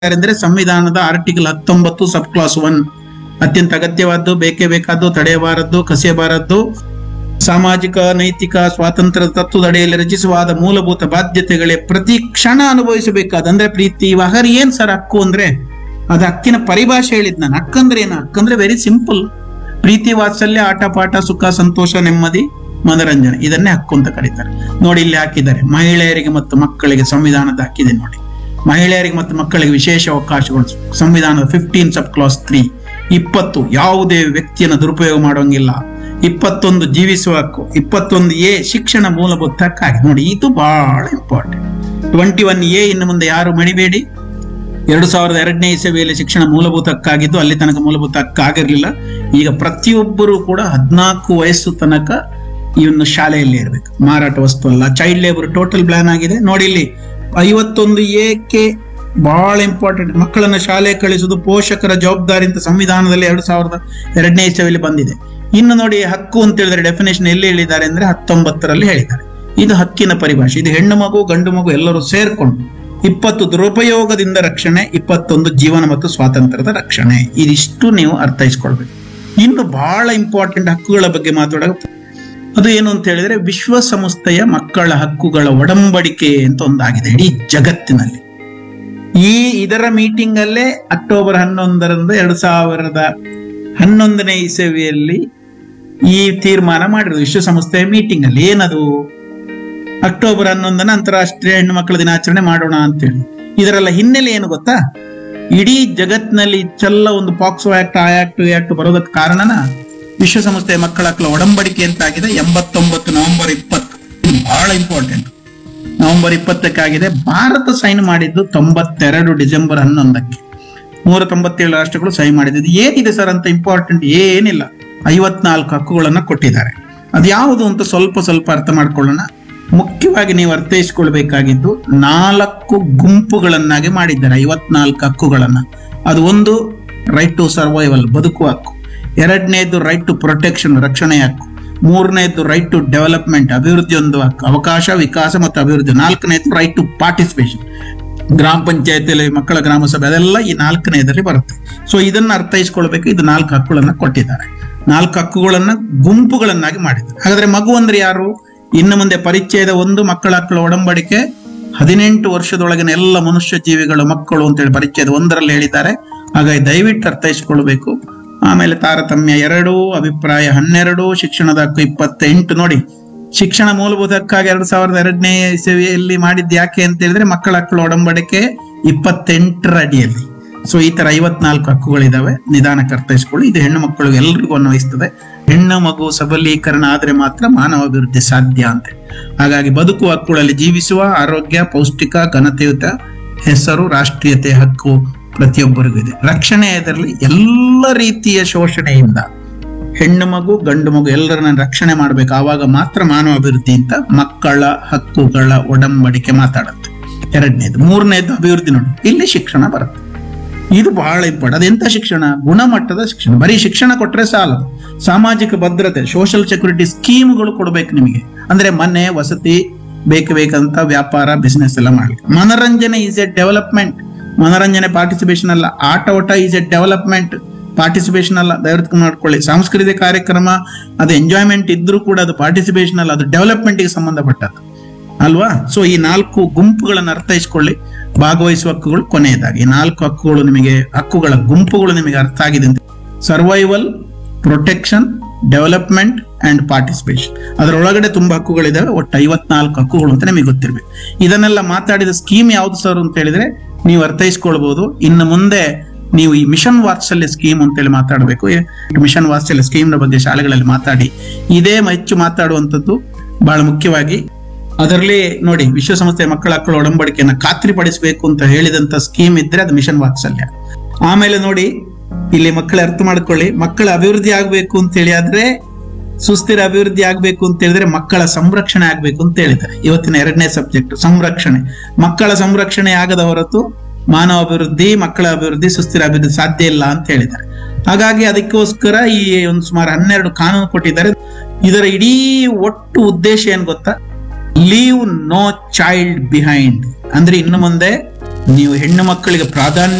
ಅಂದ್ರೆ ಸಂವಿಧಾನದ ಆರ್ಟಿಕಲ್ ಹತ್ತೊಂಬತ್ತು ಸಬ್ ಕ್ಲಾಸ್ ಒನ್ ಅತ್ಯಂತ ಅಗತ್ಯವಾದ್ದು ಬೇಕೇ ಬೇಕಾದ್ದು ತಡೆಯಬಾರದ್ದು ಕಸಿಯಬಾರದ್ದು ಸಾಮಾಜಿಕ ನೈತಿಕ ಸ್ವಾತಂತ್ರ್ಯ ತತ್ವದ ಅಡಿಯಲ್ಲಿ ರಚಿಸುವಾದ ಮೂಲಭೂತ ಬಾಧ್ಯತೆಗಳೇ ಪ್ರತಿ ಕ್ಷಣ ಅನುಭವಿಸಬೇಕಾದ ಅಂದ್ರೆ ಪ್ರೀತಿ ವಹರ್ ಏನ್ ಸರ್ ಹಕ್ಕು ಅಂದ್ರೆ ಅದು ಹಕ್ಕಿನ ಪರಿಭಾಷೆ ಹೇಳಿದ್ ನಾನು ಹಕ್ಕಂದ್ರೆ ಏನು ಹಕ್ಕಂದ್ರೆ ವೆರಿ ಸಿಂಪಲ್ ಪ್ರೀತಿ ವಾತ್ಸಲ್ಯ ಆಟ ಪಾಠ ಸುಖ ಸಂತೋಷ ನೆಮ್ಮದಿ ಮನರಂಜನೆ ಇದನ್ನೇ ಹಕ್ಕು ಅಂತ ಕರೀತಾರೆ ನೋಡಿ ಇಲ್ಲಿ ಹಾಕಿದ್ದಾರೆ ಮಹಿಳೆಯರಿಗೆ ಮತ್ತು ಮಕ್ಕಳಿಗೆ ಸಂವಿಧಾನದ ಹಕ್ಕಿದೆ ನೋಡಿ ಮಹಿಳೆಯರಿಗೆ ಮತ್ತು ಮಕ್ಕಳಿಗೆ ವಿಶೇಷ ಅವಕಾಶಗಳು ಸಂವಿಧಾನದ ಫಿಫ್ಟೀನ್ ಸಬ್ ಕ್ಲಾಸ್ ತ್ರೀ ಇಪ್ಪತ್ತು ಯಾವುದೇ ವ್ಯಕ್ತಿಯನ್ನು ದುರುಪಯೋಗ ಮಾಡುವಂಗಿಲ್ಲ ಇಪ್ಪತ್ತೊಂದು ಜೀವಿಸುವ ಹಕ್ಕು ಇಪ್ಪತ್ತೊಂದು ಎ ಶಿಕ್ಷಣ ಮೂಲಭೂತ ಹಕ್ಕಾಗಿದೆ ನೋಡಿ ಇದು ಬಹಳ ಇಂಪಾರ್ಟೆಂಟ್ ಟ್ವೆಂಟಿ ಒನ್ ಎ ಇನ್ನು ಮುಂದೆ ಯಾರು ಮಣಿಬೇಡಿ ಎರಡು ಸಾವಿರದ ಎರಡನೇ ಇಸವಿಯಲ್ಲಿ ಶಿಕ್ಷಣ ಮೂಲಭೂತ ಹಕ್ಕಾಗಿದ್ದು ಅಲ್ಲಿ ತನಕ ಮೂಲಭೂತ ಹಕ್ಕಾಗಿರ್ಲಿಲ್ಲ ಈಗ ಪ್ರತಿಯೊಬ್ಬರು ಕೂಡ ಹದಿನಾಲ್ಕು ವಯಸ್ಸು ತನಕ ಇವನ್ನು ಶಾಲೆಯಲ್ಲಿ ಇರಬೇಕು ಮಾರಾಟ ವಸ್ತು ಅಲ್ಲ ಚೈಲ್ಡ್ ಲೇಬರ್ ಟೋಟಲ್ ಪ್ಲಾನ್ ಆಗಿದೆ ನೋಡಿ ಇಲ್ಲಿ ಐವತ್ತೊಂದು ಏಕೆ ಬಹಳ ಇಂಪಾರ್ಟೆಂಟ್ ಮಕ್ಕಳನ್ನ ಶಾಲೆ ಕಳಿಸುವುದು ಪೋಷಕರ ಜವಾಬ್ದಾರಿ ಅಂತ ಸಂವಿಧಾನದಲ್ಲಿ ಎರಡು ಸಾವಿರದ ಎರಡನೇ ಇಸವಿಯಲ್ಲಿ ಬಂದಿದೆ ಇನ್ನು ನೋಡಿ ಹಕ್ಕು ಅಂತ ಹೇಳಿದ್ರೆ ಡೆಫಿನೇಷನ್ ಎಲ್ಲಿ ಹೇಳಿದ್ದಾರೆ ಅಂದ್ರೆ ಹತ್ತೊಂಬತ್ತರಲ್ಲಿ ಹೇಳಿದ್ದಾರೆ ಇದು ಹಕ್ಕಿನ ಪರಿಭಾಷೆ ಇದು ಹೆಣ್ಣು ಮಗು ಗಂಡು ಮಗು ಎಲ್ಲರೂ ಸೇರ್ಕೊಂಡು ಇಪ್ಪತ್ತು ದುರುಪಯೋಗದಿಂದ ರಕ್ಷಣೆ ಇಪ್ಪತ್ತೊಂದು ಜೀವನ ಮತ್ತು ಸ್ವಾತಂತ್ರ್ಯದ ರಕ್ಷಣೆ ಇದಿಷ್ಟು ನೀವು ಅರ್ಥೈಸ್ಕೊಳ್ಬೇಕು ಇನ್ನು ಬಹಳ ಇಂಪಾರ್ಟೆಂಟ್ ಹಕ್ಕುಗಳ ಬಗ್ಗೆ ಮಾತಾಡೋ ಅದು ಏನು ಅಂತ ಹೇಳಿದ್ರೆ ವಿಶ್ವಸಂಸ್ಥೆಯ ಮಕ್ಕಳ ಹಕ್ಕುಗಳ ಒಡಂಬಡಿಕೆ ಅಂತ ಒಂದಾಗಿದೆ ಇಡೀ ಜಗತ್ತಿನಲ್ಲಿ ಈ ಇದರ ಮೀಟಿಂಗ್ ಅಲ್ಲೇ ಅಕ್ಟೋಬರ್ ಹನ್ನೊಂದರಂದು ಎರಡು ಸಾವಿರದ ಹನ್ನೊಂದನೇ ಇಸವಿಯಲ್ಲಿ ಈ ತೀರ್ಮಾನ ಮಾಡಿರೋದು ವಿಶ್ವಸಂಸ್ಥೆಯ ಮೀಟಿಂಗ್ ಅಲ್ಲಿ ಏನದು ಅಕ್ಟೋಬರ್ ಹನ್ನೊಂದನ ಅಂತಾರಾಷ್ಟ್ರೀಯ ಹೆಣ್ಣು ಮಕ್ಕಳ ದಿನಾಚರಣೆ ಮಾಡೋಣ ಅಂತೇಳಿ ಇದರೆಲ್ಲ ಹಿನ್ನೆಲೆ ಏನು ಗೊತ್ತಾ ಇಡೀ ಜಗತ್ತಿನಲ್ಲಿ ಇಷ್ಟೆಲ್ಲ ಒಂದು ಪಾಕ್ಸೋ ಆಕ್ಟ್ ಆ ಆಕ್ಟ್ ಈ ಆಕ್ಟ್ ಬರೋದಕ್ಕೆ ಕಾರಣನ ವಿಶ್ವಸಂಸ್ಥೆಯ ಮಕ್ಕಳ ಹಕ್ಕಳ ಒಡಂಬಡಿಕೆ ಅಂತಾಗಿದೆ ಎಂಬತ್ತೊಂಬತ್ತು ನವೆಂಬರ್ ಇಪ್ಪತ್ತು ಇದು ಬಹಳ ಇಂಪಾರ್ಟೆಂಟ್ ನವೆಂಬರ್ ಇಪ್ಪತ್ತಕ್ಕಾಗಿದೆ ಭಾರತ ಸೈನ್ ಮಾಡಿದ್ದು ತೊಂಬತ್ತೆರಡು ಡಿಸೆಂಬರ್ ಹನ್ನೊಂದಕ್ಕೆ ನೂರ ತೊಂಬತ್ತೇಳು ರಾಷ್ಟ್ರಗಳು ಸಹಿ ಮಾಡಿದ್ದು ಏನಿದೆ ಸರ್ ಅಂತ ಇಂಪಾರ್ಟೆಂಟ್ ಏನಿಲ್ಲ ಐವತ್ನಾಲ್ಕು ಹಕ್ಕುಗಳನ್ನ ಕೊಟ್ಟಿದ್ದಾರೆ ಅದು ಯಾವುದು ಅಂತ ಸ್ವಲ್ಪ ಸ್ವಲ್ಪ ಅರ್ಥ ಮಾಡ್ಕೊಳ್ಳೋಣ ಮುಖ್ಯವಾಗಿ ನೀವು ಅರ್ಥೈಸಿಕೊಳ್ಬೇಕಾಗಿದ್ದು ನಾಲ್ಕು ಗುಂಪುಗಳನ್ನಾಗಿ ಮಾಡಿದ್ದಾರೆ ಐವತ್ನಾಲ್ಕು ಹಕ್ಕುಗಳನ್ನ ಅದು ಒಂದು ರೈಟ್ ಟು ಸರ್ವೈವಲ್ ಬದುಕುವ ಹಕ್ಕು ಎರಡನೇದು ರೈಟ್ ಟು ಪ್ರೊಟೆಕ್ಷನ್ ರಕ್ಷಣೆ ಹಕ್ಕು ಮೂರನೇದು ರೈಟ್ ಟು ಡೆವಲಪ್ಮೆಂಟ್ ಅಭಿವೃದ್ಧಿ ಒಂದು ಹಕ್ಕು ಅವಕಾಶ ವಿಕಾಸ ಮತ್ತು ಅಭಿವೃದ್ಧಿ ನಾಲ್ಕನೇದು ರೈಟ್ ಟು ಪಾರ್ಟಿಸಿಪೇಷನ್ ಗ್ರಾಮ ಪಂಚಾಯತಿಯಲ್ಲಿ ಮಕ್ಕಳ ಗ್ರಾಮ ಸಭೆ ಅದೆಲ್ಲ ಈ ನಾಲ್ಕನೇದರಲ್ಲಿ ಬರುತ್ತೆ ಸೊ ಇದನ್ನ ಅರ್ಥೈಸ್ಕೊಳ್ಬೇಕು ಇದು ನಾಲ್ಕು ಹಕ್ಕುಗಳನ್ನ ಕೊಟ್ಟಿದ್ದಾರೆ ನಾಲ್ಕು ಹಕ್ಕುಗಳನ್ನ ಗುಂಪುಗಳನ್ನಾಗಿ ಮಾಡಿದ್ದಾರೆ ಹಾಗಾದ್ರೆ ಮಗು ಅಂದ್ರೆ ಯಾರು ಇನ್ನು ಮುಂದೆ ಪರಿಚಯದ ಒಂದು ಮಕ್ಕಳ ಹಕ್ಕಳ ಒಡಂಬಡಿಕೆ ಹದಿನೆಂಟು ವರ್ಷದೊಳಗಿನ ಎಲ್ಲ ಮನುಷ್ಯ ಜೀವಿಗಳು ಮಕ್ಕಳು ಅಂತೇಳಿ ಪರಿಚಯದ ಒಂದರಲ್ಲಿ ಹೇಳಿದ್ದಾರೆ ಹಾಗಾಗಿ ದಯವಿಟ್ಟು ಅರ್ಥೈಸಿಕೊಳ್ಬೇಕು ಆಮೇಲೆ ತಾರತಮ್ಯ ಎರಡು ಅಭಿಪ್ರಾಯ ಹನ್ನೆರಡು ಶಿಕ್ಷಣದ ಹಕ್ಕು ಇಪ್ಪತ್ತೆಂಟು ನೋಡಿ ಶಿಕ್ಷಣ ಮೂಲಭೂತ ಹಕ್ಕಾಗಿ ಎರಡ್ ಸಾವಿರದ ಎರಡನೇ ಇಸವಿಯಲ್ಲಿ ಮಾಡಿದ್ದು ಯಾಕೆ ಅಂತ ಹೇಳಿದ್ರೆ ಮಕ್ಕಳ ಹಕ್ಕಳ ಒಡಂಬಡಿಕೆ ಇಪ್ಪತ್ತೆಂಟರ ಅಡಿಯಲ್ಲಿ ಸೊ ಈ ತರ ಐವತ್ನಾಲ್ಕು ಹಕ್ಕುಗಳಿದಾವೆ ನಿಧಾನಕ್ಕೆ ಅರ್ಥೈಸ್ಕೊಳ್ಳಿ ಇದು ಹೆಣ್ಣು ಮಕ್ಕಳಿಗೆ ಎಲ್ರಿಗೂ ಅನ್ವಯಿಸ್ತದೆ ಹೆಣ್ಣು ಮಗು ಸಬಲೀಕರಣ ಆದ್ರೆ ಮಾತ್ರ ಮಾನವ ಅಭಿವೃದ್ಧಿ ಸಾಧ್ಯ ಅಂತ ಹಾಗಾಗಿ ಬದುಕುವ ಹಕ್ಕುಗಳಲ್ಲಿ ಜೀವಿಸುವ ಆರೋಗ್ಯ ಪೌಷ್ಟಿಕ ಘನತೆಯುತ ಹೆಸರು ರಾಷ್ಟ್ರೀಯತೆ ಹಕ್ಕು ಪ್ರತಿಯೊಬ್ಬರಿಗೂ ಇದೆ ರಕ್ಷಣೆ ಇದರಲ್ಲಿ ಎಲ್ಲ ರೀತಿಯ ಶೋಷಣೆಯಿಂದ ಹೆಣ್ಣು ಮಗು ಗಂಡು ಮಗು ಎಲ್ಲರನ್ನ ರಕ್ಷಣೆ ಮಾಡ್ಬೇಕು ಆವಾಗ ಮಾತ್ರ ಮಾನವ ಅಭಿವೃದ್ಧಿ ಅಂತ ಮಕ್ಕಳ ಹಕ್ಕುಗಳ ಒಡಂಬಡಿಕೆ ಮಾತಾಡುತ್ತೆ ಎರಡನೇದು ಮೂರನೇದು ಅಭಿವೃದ್ಧಿ ನೋಡಿ ಇಲ್ಲಿ ಶಿಕ್ಷಣ ಬರುತ್ತೆ ಇದು ಬಹಳ ಇಂಪಾರ್ಟೆಂಟ್ ಅದೆಂತ ಶಿಕ್ಷಣ ಗುಣಮಟ್ಟದ ಶಿಕ್ಷಣ ಬರೀ ಶಿಕ್ಷಣ ಕೊಟ್ರೆ ಸಾಲದು ಸಾಮಾಜಿಕ ಭದ್ರತೆ ಸೋಷಿಯಲ್ ಸೆಕ್ಯೂರಿಟಿ ಸ್ಕೀಮ್ಗಳು ಕೊಡ್ಬೇಕು ನಿಮಗೆ ಅಂದ್ರೆ ಮನೆ ವಸತಿ ಬೇಕು ಬೇಕಂತ ವ್ಯಾಪಾರ ಬಿಸಿನೆಸ್ ಎಲ್ಲ ಮಾಡ್ಲಿಕ್ಕೆ ಮನರಂಜನೆ ಈಸ್ ಎ ಡೆವಲಪ್ಮೆಂಟ್ ಮನರಂಜನೆ ಪಾರ್ಟಿಸಿಪೇಷನ್ ಅಲ್ಲ ಆಟ ಓಟ ಈಸ್ ಎ ಡೆವಲಪ್ಮೆಂಟ್ ಪಾರ್ಟಿಸಿಪೇಷನ್ ಅಲ್ಲ ದಯವಿಟ್ಟು ಮಾಡ್ಕೊಳ್ಳಿ ಸಾಂಸ್ಕೃತಿಕ ಕಾರ್ಯಕ್ರಮ ಅದು ಎಂಜಾಯ್ಮೆಂಟ್ ಇದ್ರೂ ಕೂಡ ಅದು ಪಾರ್ಟಿಸಿಪೇಷನ್ ಅಲ್ಲ ಅದು ಡೆವಲಪ್ಮೆಂಟ್ಗೆ ಸಂಬಂಧಪಟ್ಟದ್ದು ಅಲ್ವಾ ಸೊ ಈ ನಾಲ್ಕು ಗುಂಪುಗಳನ್ನು ಅರ್ಥೈಸ್ಕೊಳ್ಳಿ ಭಾಗವಹಿಸುವ ಹಕ್ಕುಗಳು ಕೊನೆಯದಾಗಿ ಈ ನಾಲ್ಕು ಹಕ್ಕುಗಳು ನಿಮಗೆ ಹಕ್ಕುಗಳ ಗುಂಪುಗಳು ನಿಮಗೆ ಅರ್ಥ ಆಗಿದೆ ಅಂತ survival protection development and participation ಅದರೊಳಗಡೆ ತುಂಬಾ ಹಕ್ಕುಗಳಿದಾವೆ ಒಟ್ಟು ಐವತ್ನಾಲ್ಕು ಹಕ್ಕುಗಳು ಅಂತ ನಿಮಗೆ ಗೊತ್ತಿರಬೇಕು ಇದನ್ನೆಲ್ಲ ಮಾತಾಡಿದ ಸ್ಕೀಮ್ ಯಾವ್ದು ಸರ್ ಅಂತ ಹೇಳಿದ್ರೆ ನೀವು ಅರ್ಥೈಸ್ಕೊಳ್ಬಹುದು ಇನ್ನು ಮುಂದೆ ನೀವು ಈ ಮಿಷನ್ ವಾತ್ಸಲ್ಯ ಸ್ಕೀಮ್ ಅಂತೇಳಿ ಮಾತಾಡಬೇಕು ಮಿಷನ್ ವಾತ್ಸಲ್ಯ ಸ್ಕೀಮ್ ಬಗ್ಗೆ ಶಾಲೆಗಳಲ್ಲಿ ಮಾತಾಡಿ ಇದೇ ಹೆಚ್ಚು ಮಾತಾಡುವಂಥದ್ದು ಬಹಳ ಮುಖ್ಯವಾಗಿ ಅದರಲ್ಲಿ ನೋಡಿ ವಿಶ್ವಸಂಸ್ಥೆಯ ಮಕ್ಕಳ ಹಕ್ಕಳ ಒಡಂಬಡಿಕೆಯನ್ನ ಖಾತ್ರಿಪಡಿಸಬೇಕು ಅಂತ ಹೇಳಿದಂತ ಸ್ಕೀಮ್ ಇದ್ರೆ ಅದು ಮಿಷನ್ ವಾತ್ಸಲ್ಯ ಆಮೇಲೆ ನೋಡಿ ಇಲ್ಲಿ ಮಕ್ಕಳ ಅರ್ಥ ಮಾಡ್ಕೊಳ್ಳಿ ಮಕ್ಕಳ ಅಭಿವೃದ್ಧಿ ಆಗ್ಬೇಕು ಅಂತ ಹೇಳಿ ಆದ್ರೆ ಸುಸ್ಥಿರ ಅಭಿವೃದ್ಧಿ ಆಗ್ಬೇಕು ಅಂತ ಹೇಳಿದ್ರೆ ಮಕ್ಕಳ ಸಂರಕ್ಷಣೆ ಆಗ್ಬೇಕು ಅಂತ ಹೇಳಿದ್ದಾರೆ ಇವತ್ತಿನ ಎರಡನೇ ಸಬ್ಜೆಕ್ಟ್ ಸಂರಕ್ಷಣೆ ಮಕ್ಕಳ ಸಂರಕ್ಷಣೆ ಆಗದ ಹೊರತು ಮಾನವ ಅಭಿವೃದ್ಧಿ ಮಕ್ಕಳ ಅಭಿವೃದ್ಧಿ ಸುಸ್ಥಿರ ಅಭಿವೃದ್ಧಿ ಸಾಧ್ಯ ಇಲ್ಲ ಅಂತ ಹೇಳಿದ್ದಾರೆ ಹಾಗಾಗಿ ಅದಕ್ಕೋಸ್ಕರ ಈ ಒಂದು ಸುಮಾರು ಹನ್ನೆರಡು ಕಾನೂನು ಕೊಟ್ಟಿದ್ದಾರೆ ಇದರ ಇಡೀ ಒಟ್ಟು ಉದ್ದೇಶ ಏನ್ ಗೊತ್ತಾ ಲೀವ್ ನೋ ಚೈಲ್ಡ್ ಬಿಹೈಂಡ್ ಅಂದ್ರೆ ಇನ್ನು ಮುಂದೆ ನೀವು ಹೆಣ್ಣು ಮಕ್ಕಳಿಗೆ ಪ್ರಾಧಾನ್ಯ